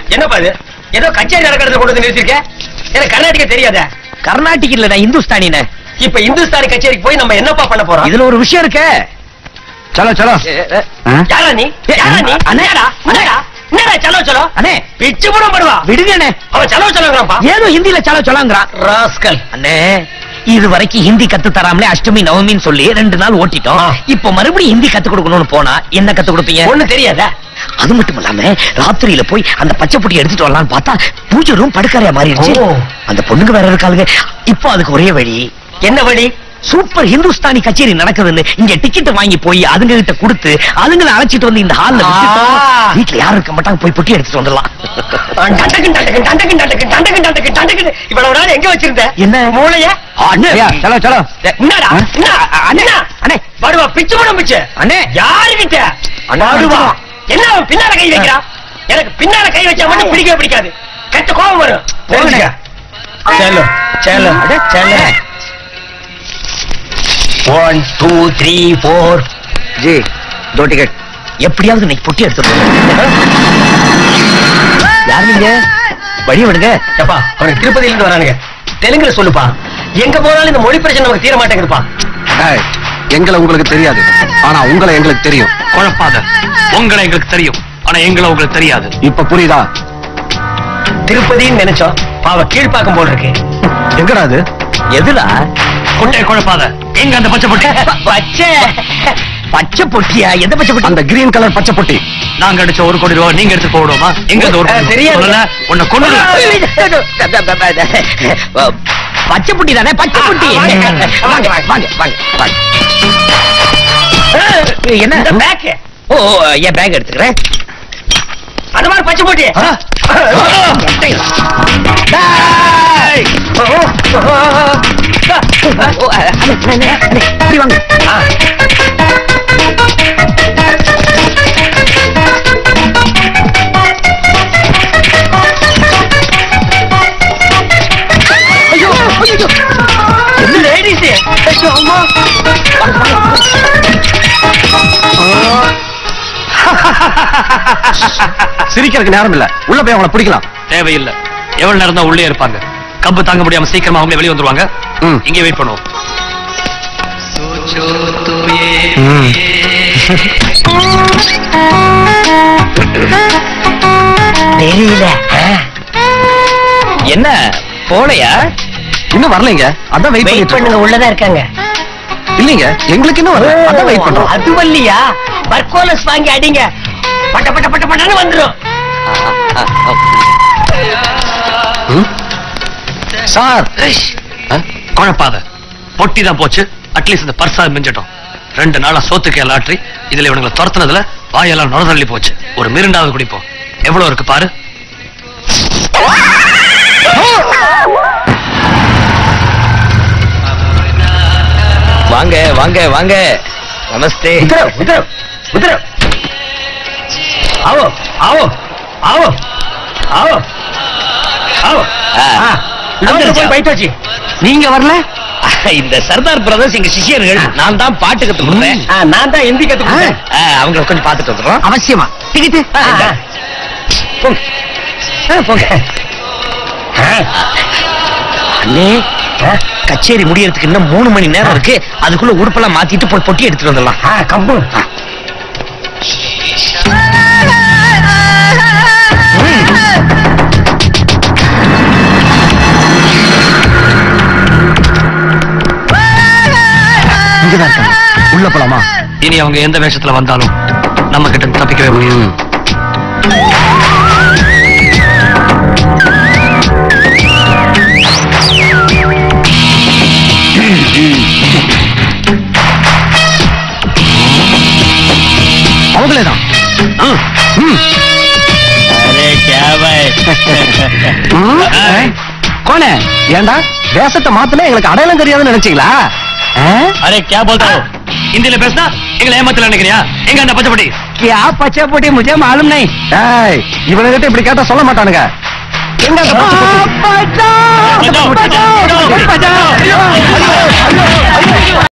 என்னப்பா இது ஏதோ கச்சேரி நடக்கிறத கொண்டு வந்து நிறுத்திருக்க எனக்கு கர்நாடக தெரியாத கர்நாடிக் இல்ல நான் இந்துஸ்தானின இப்ப இந்துஸ்தானி கச்சேரிக்கு போய் நம்ம என்னப்பா பண்ண போறோம் இதுல ஒரு விஷயம் இருக்கு சலோ சலோ யாரா நீ யாரா நீ அண்ணே. என்னடா என்னடா என்னடா சலோ சலோ அண்ணே பிச்சு புடம் படுவா விடுங்க அண்ணே அவன் சலோ சலோங்கிறான்ப்பா ஏதோ ஹிந்தில சலோ சொல்லாங்கிறான் ராஸ்கல் அண்ணே இது வரைக்கும் ஹிந்தி கத்து தராமலே அஷ்டமி நவமின்னு சொல்லி ரெண்டு நாள் ஓட்டிட்டோம் ஆ. இப்ப மறுபடியும் ஹிந்தி கத்து கொடுக்கணும்னு போனா என்ன கத்து கொடுப்பீங்க ஒண்ணு தெரியாதா அது மட்டும் இல்லாம ராத்திரியில போய் அந்த பச்சை பொட்டி எடுத்துட்டு வரலாம்னு பார்த்தா பூஜை ரூம் படுக்கறையா மாறிடுச்சு ஓ. அந்த பொண்ணுங்க வேற இருக்காளுங்க இப்போ அதுக்கு ஒரே வழி என்ன வழி சூப்பர் ஹிந்துஸ்தானி கச்சேரி நடக்குதுன்னு இங்க டிக்கெட் வாங்கி போய் அதுங்க கிட்ட கொடுத்து அதுங்களை அழைச்சிட்டு வந்து இந்த ஹால்ல ஆ. வீட்டுல யாரும் இருக்க மாட்டாங்க போய் பொட்டி எடுத்துட்டு வந்துடலாம் டண்டக்கு டண்டக்கு டண்டக்கு டண்டக்கு டண்டக்கு டண்டக்கு டண்டக்கு இவ்வளவு நாள் எங்க வச்சிருந்த என்ன? மூளைய அண்ணே சலோ சலோ என்னடா ஆ? என்ன அண்ணே, என்ன அண்ணே. படுவா பிச்சு புடம் பிச்சு அண்ணே யாருகிட்ட அண்ணா, படுவா அண்ணா. என்ன அவன் பின்னால கை வைக்கிறான் எனக்கு பின்னால கை வச்சா மட்டும் பிடிக்கவே பிடிக்காது கெட்ட கோபம் வரும் தெரிஞ்சுக்க செல்லு செல்லு செல்லு one two three four G தோ டிக்கெட் எப்படியாவது இன்னைக்கு பொட்டி எடுத்துட்டு வரணும். யார் நீங்க வழி விடுங்க எப்பா அவனுக்கு திருப்பதியில இருந்து வரானுங்க தெலுங்குல சொல்லுப்பா எங்க போனாலும் இந்த மொழி பிரச்சனை நமக்கு தீர மாட்டேங்குதுப்பா ஏய், எங்களை உங்களுக்கு தெரியாது ஆனா உங்களை எங்களுக்கு தெரியும் குழப்பாத உங்களை எங்களுக்கு தெரியும் ஆனா எங்களை உங்களுக்கு தெரியாது இப்ப புரியுதா திருப்பதின்னு நினைச்சோம் பாவ கீழ்ப்பாக்கம் போல் இருக்கு எங்கடா அது எதுலா குட்டை குழப்பாத எங்க அந்த பச்சை பொட்டி பச்சை பச்சை பொட்டியா எந்த பச்சை பொட்டி அந்த கிரீன் கலர் பச்சை பொட்டி நாங்க அடிச்ச ஒரு கோடி ரூபாய் நீங்க எடுத்து போடுவோமா எங்க அந்த ஒரு கோடி ரூபா? தெரியாது. சொல்லல உன்னை கொண்டு பச்சை பொட்டி தானே பச்சை பொட்டி ஆ, வாங்க, வாங்க வாங்க, வாங்க வாங்க வாங்க என்ன இந்த பேக் ஓ ஓ, என் பேக் எடுத்துக்கிறேன் அந்த மாதிரி பச்சை போட்டி டேய்! ஓ, அ, அண்ணே, அண்ணே, அண்ணே, இப்படி வாங்க ஐயோ ஐயோ லேடிஸ் சிரிக்கிறதுக்கு நேரம் இல்ல உள்ள போய் அவங்கள பிடிக்கலாம் தேவையில்லை எவ்வளவு நேரம் தான் உள்ளே இருப்பாங்க கம்பு தாங்க முடியாம சீக்கிரமா அவங்களே வெளியே வந்துருவாங்க ம். இங்கே வெயிட் பண்ணுவோம் தெரியல என்ன போலையா இன்னும் வரலைங்க அதான் வெயிட் வெயிட் பண்ணிட்டு பண்ணுங்க இருக்கோம். உள்ளதா இருக்காங்க இல்லைங்க எங்களுக்கு இன்னும் வரல அதான் வெயிட் பண்றோம் அது வல்லியா பர்கோலஸ் வாங்கி அடிங்க பட்ட பட்ட பட்ட பட்டன்னு வந்துரும் ம்? சார் ஆ? குழப்பாத பொட்டி தான் போச்சு அட்லீஸ்ட் இந்த பர்சா மிஞ்சட்டும் ரெண்டு நாளா சோத்துக்கே லாட்ரி இதுல இவனுங்களை துரத்துனதுல வாயெல்லாம் நுரதள்ளி போச்சு ஒரு மிருண்டாவது குடிப்போம் எவ்வளவு இருக்கு பாரு வாங்க வாங்க வாங்க நமஸ்தே உத்தரவு உத்தரவு உத்தரவு ஆவோ ஆவோ ஆவோ ஆவோ ஆவோ ஆ, ஆ, லோன்ல வந்துருச்சா? போய் பைட் வச்சு நீங்க வரல இந்த சர்தார் பிரதர்ஸ் எங்க சிஷியர்கள் நான் தான் பாட்டு கத்து கொடுத்தேன் ஆ, நான் தான் ஹிந்தி கத்து கொடுத்தேன் ஆ, அவங்கள கொஞ்சம் பாத்துட்டு வந்துடுறோம் அவசியமா டிக்கெட்டு போங்க ஆ, போங்க அண்ணே கச்சேரி முடியறதுக்கு இன்னும் மூணு மணி நேரம் இருக்கு அதுக்குள்ள உடுப்பெல்லாம் மாத்திட்டு போய் பொட்டி எடுத்துட்டு வந்துடலாம் கம்பு இங்கதான் இருக்காங்க உள்ள போலாமா இனி அவங்க எந்த வேஷத்துல வந்தாலும் நம்ம கிட்ட இருந்து தப்பிக்கவே முடியாது அவங்களே தான் கோனே ஏண்டா வேஷத்தை மாத்தினா எங்களுக்கு அடையாளம் தெரியாதுன்னு நினைச்சீங்களா ஆ? அரே கே போல்தா ஹிந்தில பேசினா எங்களை ஏமாத்தல நினைக்கிறியா எங்க அந்த பச்சை பொட்டி क्या पचा पोटी मुझे मालूम नहीं ஏய் இவனுகிட்ட இப்படி கேட்டா சொல்ல மாட்டானுங்க எங்க அந்த பச்சை பொட்டி? பச்சாவ், பச்சாவ், பச்சாவ், பச்சாவ்.